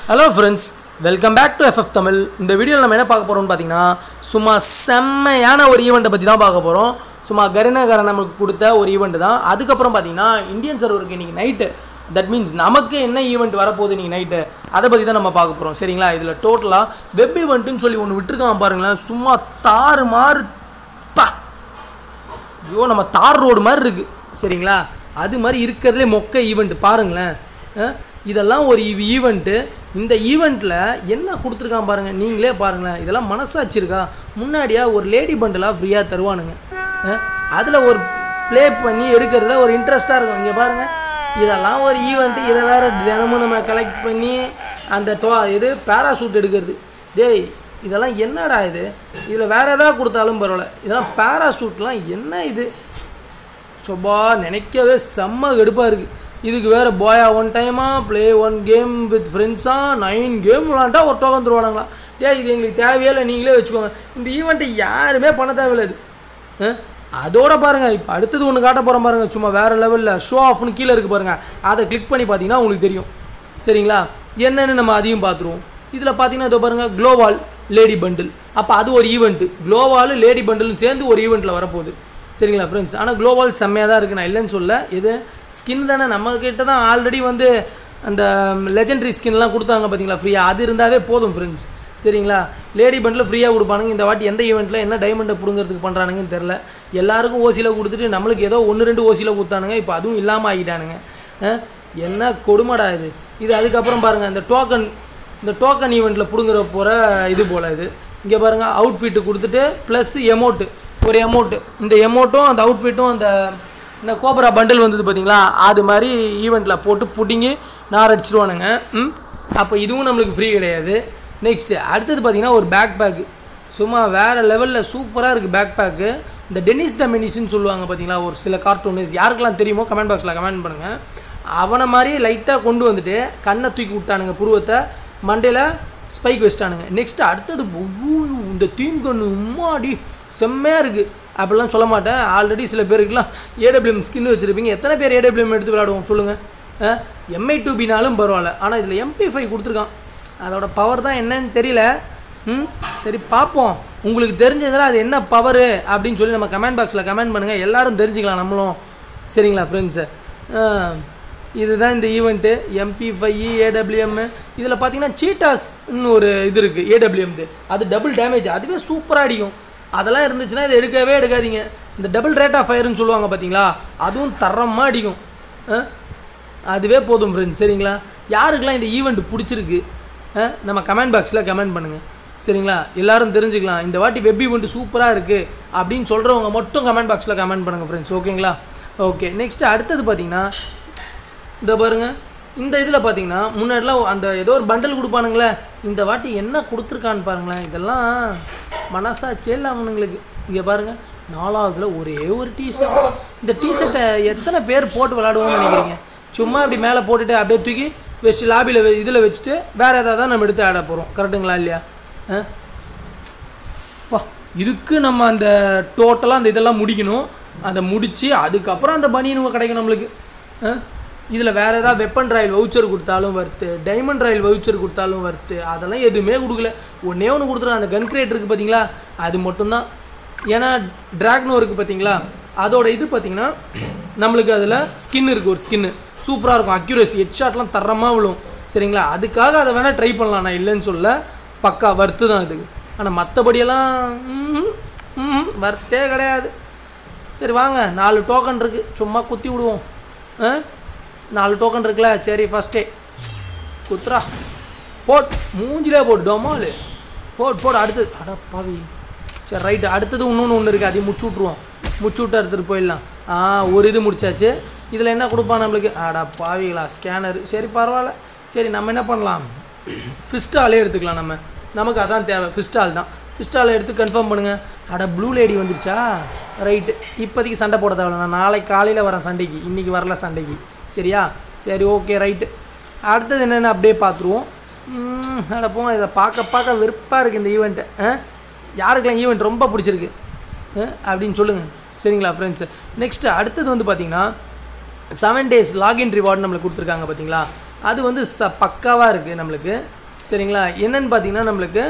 Hello friends welcome back to FF Tamil இந்த வீடியோவில் நம்ம என்ன பார்க்க போகிறோம்னு பார்த்தீங்கன்னா சும்மா செம்மையான ஒரு ஈவெண்ட்டை பற்றி தான் பார்க்க போகிறோம் சும்மா கருணகரன் நமக்கு கொடுத்த ஒரு ஈவெண்ட் தான் அதுக்கப்புறம் பார்த்தீங்கன்னா இந்தியன் சர்வருக்கு இன்றைக்கி நைட்டு தட் மீன்ஸ் நமக்கு என்ன ஈவெண்ட் வரப்போகுது இன்றைக்கி நைட்டு அதை பற்றி தான் நம்ம பார்க்க போகிறோம் சரிங்களா இதில் டோட்டலாக வெப் ஈவெண்ட்டுன்னு சொல்லி ஒன்று விட்டுருக்கான் பாருங்களேன் சும்மா தாறு மாறு பா ஐயோ நம்ம தார் ரோடு மாதிரி இருக்குது சரிங்களா அது மாதிரி இருக்கிறதுலே மொக்க ஈவெண்ட் பாருங்களேன் அஹ், இதெல்லாம் ஒரு ஈவெண்ட்டு இந்த ஈவெண்ட்டில் என்ன கொடுத்துருக்கான் பாருங்கள் நீங்களே பாருங்களேன் இதெல்லாம் மனசாட்சி இருக்கா முன்னாடியா ஒரு லேடி பண்டலாக ஃப்ரீயாக தருவானுங்க அதில் ஒரு ப்ளே பண்ணி எடுக்கிறதுல ஒரு இன்ட்ரெஸ்ட்டாக இருக்கும் இங்கே பாருங்கள் இதெல்லாம் ஒரு ஈவெண்ட்டு இதை வேறு தினமும் நம்ம கலெக்ட் பண்ணி அந்த டோ இது பேராசூட் எடுக்கிறது டேய் இதெல்லாம் என்னடா இது இதில் வேறு எதாவது கொடுத்தாலும் பரவாயில்ல இதெல்லாம் பேராசூட்லாம் என்ன இது சொபா நினைக்கவே செம்ம கடுப்பாக இருக்குது இதுக்கு வேறு போயா ஒன் டைமா ப்ளே ஒன் கேம் வித் ஃப்ரெண்ட்ஸாக நைன் கேம் விளாண்டா ஒரு டோக்கன் தருவானுங்களா டே இது எங்களுக்கு தேவையே இல்லை நீங்களே வச்சுக்கோங்க இந்த ஈவெண்ட்டை யாருமே பண்ண தேவையில்லை இது அஹ், அதோட பாருங்கள் இப்போ அடுத்தது ஒன்று காட்ட போகிறோம் பாருங்கள் சும்மா வேறு லெவலில் ஷோ ஆஃப்னு கீழே இருக்குது பாருங்கள் அதை கிளிக் பண்ணி பார்த்தீங்கன்னா உங்களுக்கு தெரியும் சரிங்களா என்னன்னு நம்ம அதையும் பார்த்துருவோம் இதில் பார்த்தீங்கன்னா இதோ பாருங்கள் க்ளோவால் லேடி பண்டில் அப்போ அது ஒரு ஈவெண்ட்டு க்ளோவால் லேடி பண்டிலும் சேர்ந்து ஒரு ஈவெண்ட்டில் வரப்போகுது சரிங்களா ஃப்ரெண்ட்ஸ் ஆனால் க்ளோவால் செம்மையாக தான் இருக்குது நான் இல்லைன்னு சொல்ல இது ஸ்கின் தானே நம்ம கிட்ட தான் ஆல்ரெடி வந்து அந்த லெஜெண்டரி ஸ்கின்லாம் கொடுத்தாங்க பார்த்தீங்களா ஃப்ரீயாக அது இருந்தாவே போதும் ஃப்ரெண்ட்ஸ் சரிங்களா லேடி பண்டில் ஃப்ரீயாக கொடுப்பானுங்க இந்த வாட்டி எந்த ஈவெண்ட்டில் என்ன டைமண்டை பிடுங்கிறதுக்கு பண்ணுறானுங்கன்னு தெரில எல்லாருக்கும் ஓசியில் கொடுத்துட்டு நம்மளுக்கு ஏதோ ஒன்று ரெண்டு ஓசியில் கொடுத்தானுங்க இப்போ அதுவும் இல்லாமல் ஆகிட்டானுங்க அஹ், என்ன கொடுமைடா இது இது அதுக்கப்புறம் பாருங்கள் இந்த டோக்கன் இந்த டோக்கன் ஈவெண்ட்டில் பிடுங்குற போகிற இது போல் இது இங்கே பாருங்கள் அவுட்ஃபிட்டு கொடுத்துட்டு ப்ளஸ் எமௌண்ட்டு ஒரு எமௌண்ட்டு இந்த எமௌண்ட்டும் அந்த அவுட்ஃபிட்டும் அந்த இந்த கோபரா பண்டில் வந்தது பார்த்தீங்களா அது மாதிரி ஈவெண்ட்டில் போட்டு புட்டிங்கி நார் அடிச்சிருவானுங்க ம் அப்போ இதுவும் நம்மளுக்கு ஃப்ரீ கிடையாது நெக்ஸ்ட்டு அடுத்தது பார்த்தீங்கன்னா ஒரு பேக் பேக்கு சும்மா வேறு லெவலில் சூப்பராக இருக்குது பேக் பேக்கு இந்த டென்னிஸ் த மெனிஸ்ன்னு சொல்லுவாங்க பார்த்தீங்களா ஒரு சில கார்ட்டூன்ஸ் யாருக்கெல்லாம் தெரியுமோ கமெண்ட் பாக்ஸில் கமெண்ட் பண்ணுங்கள் அவனை மாதிரி லைட்டாக கொண்டு வந்துட்டு கண்ணை தூக்கி விட்டானுங்க புருவத்தை மண்டையில் ஸ்பைக் வச்சிட்டானுங்க நெக்ஸ்ட் அடுத்தது ஐயோ, இந்த தீம் கண்ணு உம்மாடி செம்மையாக இருக்குது அப்படிலாம் சொல்ல மாட்டேன் ஆல்ரெடி சில பேருக்குலாம் ஏடபிள்யூஎம் ஸ்கின் வச்சுருப்பீங்க எத்தனை பேர் ஏடபிள்யூஎம் எடுத்து விளையாடுவோம் சொல்லுங்கள் எம்ஐ டூபினாலும் பரவாயில்ல ஆனால் இதில் எம்பி ஃபைவ் கொடுத்துருக்கான் அதோட பவர் தான் என்னன்னு தெரியல ம் சரி பார்ப்போம் உங்களுக்கு தெரிஞ்சதுல அது என்ன பவரு அப்படின்னு சொல்லி நம்ம கமெண்ட் பாக்ஸில் கமெண்ட் பண்ணுங்கள் எல்லாரும் தெரிஞ்சுக்கலாம் நம்மளும் சரிங்களா ஃப்ரெண்ட்ஸு இதுதான் இந்த ஈவெண்ட்டு எம்பி ஃபைவ் ஏடபிள்யூஎம் இதில் பார்த்தீங்கன்னா சீட்டாஸ்ன்னு ஒரு இது இருக்குது ஏடபிள்யூஎம்து அது டபுள் டேமேஜ் அதுவே சூப்பராக அடிக்கும் அதெல்லாம் இருந்துச்சுன்னா இதை எடுக்கவே எடுக்காதீங்க இந்த டபுள் ரேட் ஆஃப் ஃபயர்னு சொல்லுவாங்க பார்த்தீங்களா அதுவும் தரமாக அடிக்கும் ஆ? அதுவே போதும் ஃப்ரெண்ட்ஸ் சரிங்களா யாருக்கெல்லாம் இந்த ஈவெண்ட் பிடிச்சிருக்கு ஆ? நம்ம கமெண்ட் பாக்ஸில் கமெண்ட் பண்ணுங்கள் சரிங்களா எல்லாரும் தெரிஞ்சுக்கலாம் இந்த வாட்டி வெப் ஈவெண்ட் சூப்பராக இருக்குது அப்படின்னு சொல்கிறவங்க மட்டும் கமெண்ட் பாக்ஸில் கமெண்ட் பண்ணுங்கள் ஃப்ரெண்ட்ஸ் ஓகேங்களா ஓகே நெக்ஸ்ட்டு அடுத்தது பார்த்தீங்கன்னா இந்த பாருங்க இந்த இதில் பார்த்தீங்கன்னா முன்னாடிலாம் அந்த ஏதோ ஒரு பண்டல் கொடுப்பானுங்களே இந்த வாட்டி என்ன கொடுத்துருக்கான்னு பாருங்களேன் இதெல்லாம் மனசாச்சே இல்லை அவனுங்களுக்கு இங்கே பாருங்கள் நாலாவதுல ஒரே ஒரு டிஷர்ட் இந்த டிஷர்ட்டை எத்தனை பேர் போட்டு விளாடுவோம்னு நினைக்கிறீங்க சும்மா இப்படி மேலே போட்டுட்டு அப்படியே தூக்கி வச்சு லாபியில் இதில் வச்சுட்டு வேறு ஏதாவது தான் நம்ம எடுத்து ஆட போகிறோம் கரெக்டுங்களா இல்லையா ஆ பா இதுக்கு நம்ம அந்த டோட்டலாக அந்த இதெல்லாம் முடிக்கணும் அதை முடித்து அதுக்கப்புறம் அந்த பனியனுங்க கிடைக்கும் நம்மளுக்கு இதில் வேறு ஏதாவது வெப்பன் ராயல் வவுச்சர் கொடுத்தாலும் வர்த்து டைமண்ட் ராயல் வவுச்சர் கொடுத்தாலும் வர்த்து அதெல்லாம் எதுவுமே கொடுக்கல ஒன்றே ஒன்று கொடுத்துருக்காங்க அந்த கன் கிரேட் இருக்குது பார்த்தீங்களா அது மட்டும்தான் ஏன்னா ட்ராக்னோ இருக்குது பார்த்தீங்களா அதோட இது பார்த்தீங்கன்னா நம்மளுக்கு அதில் ஸ்கின் இருக்குது ஒரு ஸ்கின்னு சூப்பராக இருக்கும் அக்யூரசி ஹெட் ஷாட்லாம் தரமாக விழும் சரிங்களா அதுக்காக அதை வேணால் ட்ரை பண்ணலாம் நான் இல்லைன்னு சொல்ல பக்கா வர்த்து தான் அதுக்கு ஆனால் மற்றபடியெல்லாம் வர்த்தே கிடையாது சரி வாங்க நாலு டோக்கன் இருக்குது சும்மா குத்தி விடுவோம் ஆ நாலு டோக்கன் இருக்குல்ல சரி ஃபஸ்ட்டே குத்துறா போட் மூஞ்சிலே போட்டு டொமாலு போட் போடு அடுத்தது அட பாவி சரி ரைட்டு அடுத்தது இன்னொன்று ஒன்று இருக்குது அதையும் முடிச்சு விட்ருவோம் முடிச்சு விட்டு எடுத்துகிட்டு போயிடலாம் ஆ ஒரு இது முடிச்சாச்சு இதில் என்ன கொடுப்பான் நம்மளுக்கு அடா பாவிகளா ஸ்கேனர் சரி பரவாயில்ல சரி நம்ம என்ன பண்ணலாம் ஃபிஸ்டாலே எடுத்துக்கலாம் நம்ம நமக்கு அதான் தேவை ஃபிஸ்டால் தான் ஃபிஸ்டால் எடுத்து கன்ஃபார்ம் பண்ணுங்கள் அட ப்ளூ லேடி வந்துருச்சா ரைட்டு இப்போதைக்கு சண்டை போட தேவையில்ல நான் நாளைக்கு காலையில் வரேன் சண்டைக்கு இன்றைக்கி வரல சண்டைக்கு சரியா சரி ஓகே ரைட்டு அடுத்தது என்னென்னு அப்படியே பார்த்துருவோம் ம், அட போங்க இதை பார்க்க பார்க்க வெறுப்பாக இருக்குது இந்த ஈவெண்ட்டு ஆ யாருக்கெல்லாம் ஈவெண்ட் ரொம்ப பிடிச்சிருக்கு ஆ, அப்படின்னு சொல்லுங்கள் சரிங்களா ஃப்ரெண்ட்ஸ் நெக்ஸ்ட்டு அடுத்தது வந்து பார்த்திங்கன்னா செவன் டேஸ் லாகின் ரிவார்டு நம்மளுக்கு கொடுத்துருக்காங்க பார்த்தீங்களா அது வந்து ச பக்காவாக இருக்குது நம்மளுக்கு சரிங்களா என்னன்னு பார்த்தீங்கன்னா நம்மளுக்கு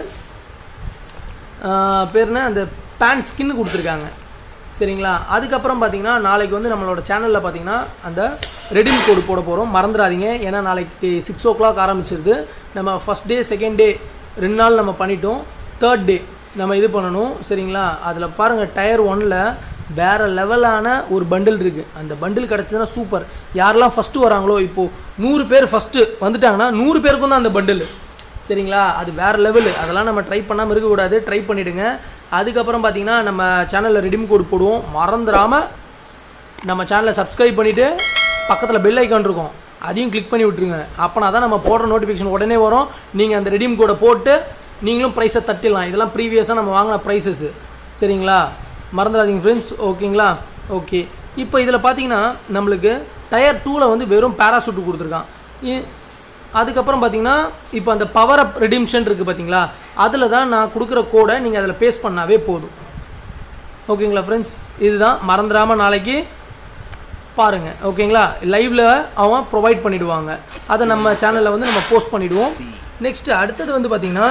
ஆஹ் பேர் என்ன அந்த பேண்ட் ஸ்கின்னு கொடுத்துருக்காங்க சரிங்களா அதுக்கப்புறம் பார்த்தீங்கன்னா நாளைக்கு வந்து நம்மளோட சேனலில் பார்த்தீங்கன்னா அந்த ரெடிம் கோடு போட போகிறோம் மறந்துடாதீங்க ஏன்னா நாளைக்கு சிக்ஸ் ஓ கிளாக் ஆரம்பிச்சிருது நம்ம ஃபஸ்ட் டே செகண்ட் டே ரெண்டு நாள் நம்ம பண்ணிட்டோம் தேர்ட் டே நம்ம இது பண்ணணும் சரிங்களா அதில் பாருங்கள் டயர் ஒனில் வேறு லெவலான ஒரு பண்டில் இருக்குது அந்த பண்டில் கிடச்சதுன்னா சூப்பர் யாரெல்லாம் ஃபஸ்ட்டு வராங்களோ இப்போது நூறு பேர் ஃபஸ்ட்டு வந்துட்டாங்கன்னா நூறு பேருக்கும் தான் அந்த பண்டில் சரிங்களா அது வேறு லெவலு அதெல்லாம் நம்ம ட்ரை பண்ணாமல் இருக்கக்கூடாது ட்ரை பண்ணிவிடுங்க அதுக்கப்புறம் பார்த்தீங்கன்னா நம்ம சேனலில் ரெடிம் கோடு போடுவோம் மறந்துடாமல் நம்ம சேனலை சப்ஸ்கிரைப் பண்ணிவிட்டு பக்கத்தில் பெல் ஐக்கான் இருக்கும் அதையும் கிளிக் பண்ணி விட்ருங்க அப்போனா தான் நம்ம போடுற நோட்டிஃபிகேஷன் உடனே வரும் நீங்கள் அந்த ரெடீம் கோடை போட்டு நீங்களும் ப்ரைஸை தட்டிடலாம் இதெல்லாம் ப்ரீவியஸாக நம்ம வாங்கின ப்ரைஸஸ் சரிங்களா மறந்துடாதீங்க ஃப்ரெண்ட்ஸ் ஓகேங்களா ஓகே இப்போ இதில் பார்த்தீங்கன்னா நம்மளுக்கு டயர் டூவில் வந்து வெறும் பேராசூட் கொடுத்துருக்கான் இ- அதுக்கப்புறம் பார்த்தீங்கன்னா இப்போ அந்த பவர் அப் ரெடிம்ஷன் இருக்குது பார்த்தீங்களா அதில் தான் நான் கொடுக்குற கோடை நீங்கள் அதில் பேஸ்ட் பண்ணாவே போதும் ஓகேங்களா ஃப்ரெண்ட்ஸ் இதுதான் மறந்துடாமல் நாளைக்கு பாருங்கள் ஓகேங்களா லைவில் அவன் ப்ரொவைட் பண்ணிடுவாங்க அதை நம்ம சேனலில் வந்து நம்ம போஸ்ட் பண்ணிவிடுவோம் நெக்ஸ்ட்டு அடுத்தது வந்து பார்த்திங்கன்னா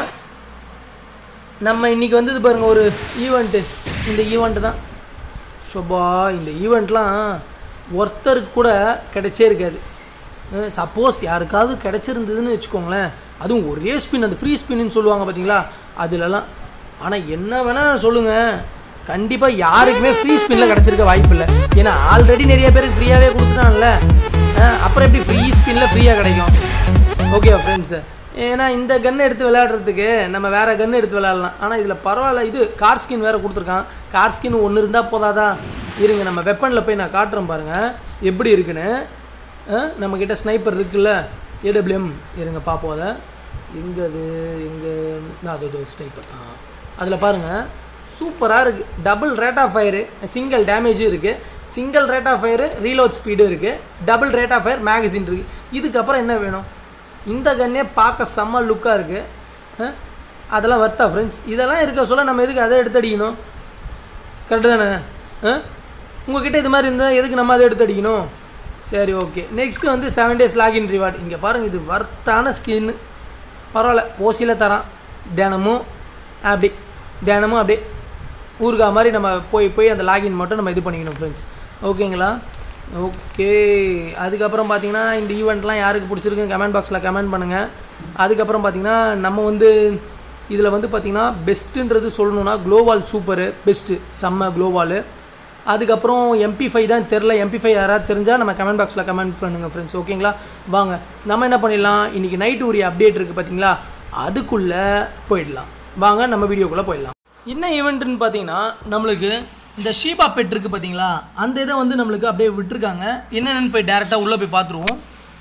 நம்ம இன்றைக்கி வந்தது பாருங்கள் ஒரு ஈவெண்ட்டு இந்த ஈவெண்ட்டு தான் ஷோபா இந்த ஈவெண்ட்லாம் ஒருத்தருக்கு கூட கிடைச்சே இருக்காது சப்போஸ் யாருக்காவது கிடைச்சிருந்ததுன்னு வச்சுக்கோங்களேன் அதுவும் ஒரே ஸ்பின் அந்த ஃப்ரீ ஸ்பின்னு சொல்லுவாங்க பார்த்தீங்களா அதுலலாம் ஆனால் என்ன வேணால் சொல்லுங்கள் கண்டிப்பாக யாருக்குமே ஃப்ரீ ஸ்பின்னில் கிடச்சிருக்க வாய்ப்பு இல்லை ஏன்னா ஆல்ரெடி நிறைய பேருக்கு ஃப்ரீயாகவே கொடுத்துட்டான்ல அஹ் அப்புறம் எப்படி ஃப்ரீ ஸ்பின்னில் ஃப்ரீயாக கிடைக்கும் ஓகேவா ஃப்ரெண்ட்ஸு ஏன்னா இந்த கன் எடுத்து விளையாடுறதுக்கு நம்ம வேறு கன் எடுத்து விளையாடலாம் ஆனால் இதில் பரவாயில்ல இது கார் ஸ்கின் வேறு கொடுத்துருக்கான் கார் ஸ்கின் ஒன்று இருந்தால் போதாதா இருங்க நம்ம வெப்பனில் போய் நான் காட்டுறேன் பாருங்கள் எப்படி இருக்குன்னு அஹ், நம்மக்கிட்ட ஸ்னைப்பர் இருக்குல்ல ஏடபிள்யூஎம் இருங்க பார்ப்போம் அதை எங்கே அது எங்கே அது அது ஸ்னைப்பர் ஆ அதில் பாருங்கள் சூப்பராக இருக்குது double rate of fire single டேமேஜும் இருக்குது single rate of fire reload ஸ்பீடும் இருக்குது double rate of fire magazine இருக்குது இதுக்கப்புறம் என்ன வேணும் இந்த கன்னே பார்க்க செம்ம லுக்காக இருக்குது அதெல்லாம் வர்த்தா ஃப்ரெண்ட்ஸ் இதெல்லாம் இருக்க சொல்ல நம்ம எதுக்கு அதை எடுத்து அடிக்கணும் கரெக்டு தானே ஆ உங்ககிட்ட இது மாதிரி இருந்தால் எதுக்கு நம்ம அதை எடுத்து அடிக்கணும் சரி ஓகே நெக்ஸ்ட் வந்து செவன் டேஸ் லாகின் ரிவார்டு இங்கே பாருங்கள் இது வர்த்தான ஸ்கின்னு பரவாயில்ல ஓசியில் தரான் தினமும் அப்படி தினமும் அப்படியே ஊருகா மாதிரி நம்ம போய் போய் அந்த லாகின் மட்டும் நம்ம இது பண்ணிக்கணும் ஃப்ரெண்ட்ஸ் ஓகேங்களா ஓகே அதுக்கப்புறம் பார்த்தீங்கன்னா இந்த ஈவெண்ட்லாம் யாருக்கு பிடிச்சிருக்குன்னு கமெண்ட் பாக்ஸில் கமெண்ட் பண்ணுங்கள் அதுக்கப்புறம் பார்த்தீங்கன்னா நம்ம வந்து இதில் வந்து பார்த்திங்கன்னா பெஸ்ட்டுன்றது சொல்லணும்னா க்ளோவால் சூப்பரு பெஸ்ட்டு செம்ம க்ளோவால் அதுக்கப்புறம் எம்பி ஃபைவ் தான் தெரில எம்பி ஃபைவ் யாராவது தெரிஞ்சால் நம்ம கமெண்ட் பாக்ஸில் கமெண்ட் பண்ணுங்கள் ஃப்ரெண்ட்ஸ் ஓகேங்களா வாங்க நம்ம என்ன பண்ணிடலாம் இன்றைக்கி நைட்டு ஒரு அப்டேட் இருக்குது பார்த்தீங்களா அதுக்குள்ளே போயிடலாம் வாங்க நம்ம வீடியோக்குள்ளே போயிடலாம் என்ன ஈவெண்ட்டுன்னு பார்த்தீங்கன்னா நம்மளுக்கு இந்த ஷீபா பெட் இருக்குது பார்த்தீங்களா அந்த இதை வந்து நம்மளுக்கு அப்படியே விட்டுருக்காங்க என்னென்னு போய் டேரெக்டாக உள்ளே போய் பார்த்துருவோம்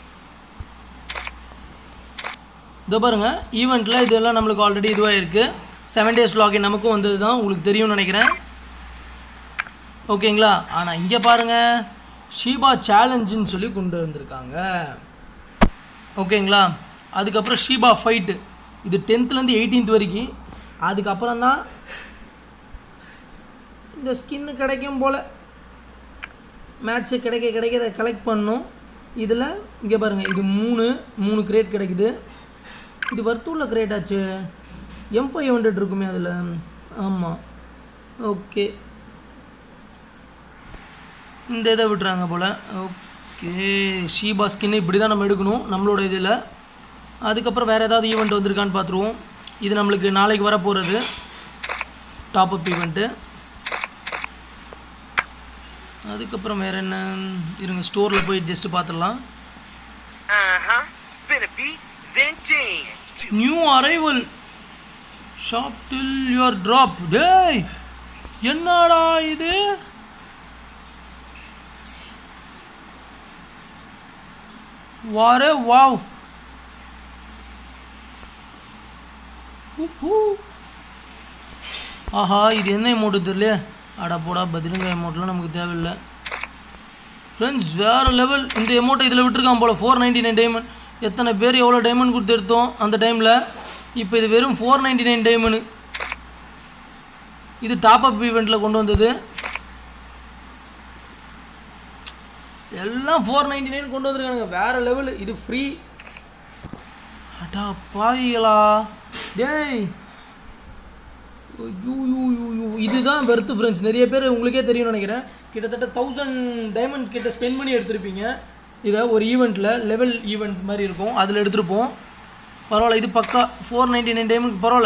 இதோ பாருங்க ஈவெண்ட்டில் இதெல்லாம் நம்மளுக்கு ஆல்ரெடி இதுவாக இருக்குது செவன் டேஸ் லாகின் நமக்கும் வந்தது தான் உங்களுக்கு தெரியும்னு நினைக்கிறேன் ஓகேங்களா ஆனால் இங்கே பாருங்கள் ஷீபா சேலஞ்சுன்னு சொல்லி கொண்டு வந்திருக்காங்க ஓகேங்களா அதுக்கப்புறம் ஷீபா ஃபைட்டு இது டென்த்துலேருந்து எயிட்டீன்த் வரைக்கும் அதுக்கப்புறம் தான் இந்த ஸ்கின்னு கிடைக்கும் போல் மேட்ச்சு கிடைக்க கிடைக்க அதை கலெக்ட் பண்ணணும் இதில் இங்கே பாருங்கள் இது மூணு மூணு கிரேட் கிடைக்குது இது வர்த்தூரில் கிரேட் ஆச்சு எம் ஃபைவ் ஹண்ட்ரட் இருக்குமே அதில் ஆமாம் ஓகே இந்த இதை விட்டுறாங்க போல் ஓகே ஷீபா ஸ்கின்னு இப்படி தான் நம்ம எடுக்கணும் நம்மளோட இதில் அதுக்கப்புறம் வேறு ஏதாவது ஈவெண்ட் வந்திருக்கான்னு பார்த்துருவோம் இது நம்மளுக்கு நாளைக்கு வர போகிறது டாப் அப் ஈவெண்ட்டு அதுக்கப்புறம் வேறு என்ன இருங்க ஸ்டோரில் போய் ஜஸ்ட்டு பார்த்துடலாம் Uh huh. Spin a beat, then dance to new arrival shop till your drop டேய் என்னடா இது வாரே வாவ் உஹூ. ஆஹா இது என்ன அமௌண்ட்டு தெரியல அடா போடா பதிலுங்க அமௌண்ட்லாம் நமக்கு தேவையில்லை ஃப்ரெண்ட்ஸ் வேறு லெவல் இந்த அமௌண்ட்டை இதில் விட்டுருக்கான் போல் ஃபோர் நைன்டி நைன் டைமண்ட் எத்தனை பேர் எவ்வளோ டைமண்ட் கொடுத்து எடுத்தோம் அந்த டைமில் இப்போ இது வெறும் ஃபோர் நைன்டி நைன் டைமண்டு இது டாப் அப் ஈவெண்ட்டில் கொண்டு வந்தது எல்லாம் ஃபோர் நைன்டி நைன் கொண்டு வந்திருக்கானுங்க வேறு லெவல் இது ஃப்ரீ அடா பாவிகளா டேய் ஐயோ, ஐயோ, ஐயோ, ஐயோ. இதுதான் வெறுத்து ஃப்ரெண்ட்ஸ் நிறைய பேர் உங்களுக்கே தெரியும்னு நினைக்கிறேன் கிட்டத்தட்ட தௌசண்ட் டைமண்ட் கிட்ட ஸ்பெண்ட் பண்ணி எடுத்திருப்பீங்க இதை ஒரு ஈவெண்ட்டில் லெவல் ஈவெண்ட் மாதிரி இருக்கும் அதில் எடுத்திருப்போம் பரவாயில்ல இது பக்கா ஃபோர் நைன்டி நைன் டைமண்ட் பரவாயில்ல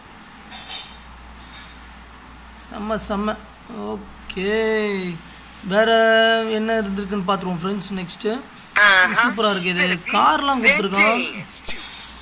செம்ம செம்ம ஓகே வேற என்ன இருந்திருக்குன்னு பார்த்துருவோம் ஃப்ரெண்ட்ஸ் நெக்ஸ்ட்டு சூப்பராக இருக்கு இது கார்லாம் Then கொடுத்துருக்கான் dance to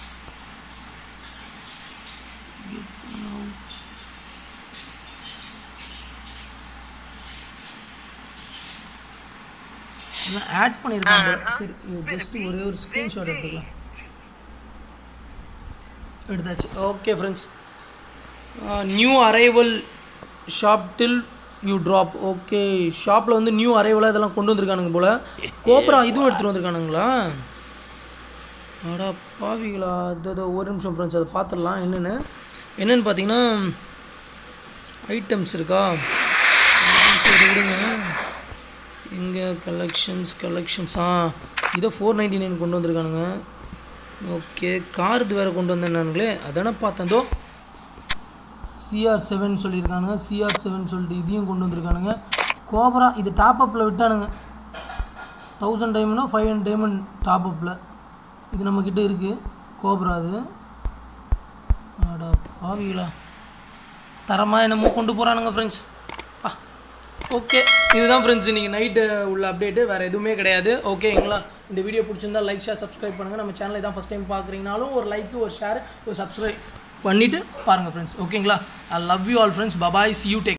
ஆட் பண்ணியிருக்காங்க சரி ஜஸ்ட் ஒரே ஒரு ஸ்க்ரீன்ஷாட் எடுத்துக்கலாம் dance to எடுத்தாச்சு okay friends new arrival shop till you drop okay ஷாப்பில் வந்து நியூ அரைவலாக இதெல்லாம் கொண்டு வந்திருக்கானுங்க போல் கோப்ரா இதுவும் எடுத்துகிட்டு வந்திருக்கானுங்களா அடா பாவிகளா இதோ இதோ ஒரு நிமிஷம் ஃப்ரெண்ட்ஸ் அதை பார்த்துடலாம் என்னென்னு என்னென்னு பார்த்தீங்கன்னா ஐட்டம்ஸ் இருக்கா சரி விடுங்க இங்கே கலெக்ஷன்ஸ் கலெக்ஷன்ஸ் ஆ இதை ஃபோர் நைன்டி நைன் கொண்டு வந்திருக்கானுங்க ஓகே கார் இது வேறு கொண்டு வந்தேன்னானுங்களே அதானே பார்த்தேன் தோ சிஆர் செவன் சொல்லியிருக்கானுங்க சிஆர் செவன் சொல்லிட்டு இதையும் கொண்டு வந்திருக்கானுங்க கோபரா இது டாப் அப்பில் விட்டானுங்க தௌசண்ட் டைமண்டோ ஃபைவ் ஹண்ட்ரட் டைமண்ட் டாப் அப்பில் இது நம்மக்கிட்ட இருக்குது கோபரா அது அடா பாவிகளா தரமாக என்னமோ கொண்டு போகிறானுங்க ஃப்ரெண்ட்ஸ் ஓகே இதுதான் ஃப்ரெண்ட்ஸ் இன்றைக்கி நைட்டு உள்ள அப்டேட்டு வேறு எதுவுமே கிடையாது ஓகேங்களா இந்த வீடியோ பிடிச்சிருந்தா லைக் ஷேர் சப்ஸ்கிரைப் பண்ணுங்கள் நம்ம சேனலை தான் ஃபஸ்ட் டைம் பார்க்குறீங்கனாலும் ஒரு லைக் ஒரு ஷேர் ஒரு சப்ஸ்கிரைப் பண்ணிவிட்டு பாருங்கள் ஃப்ரெண்ட்ஸ் ஓகேங்களா I love you all friends bye bye see you take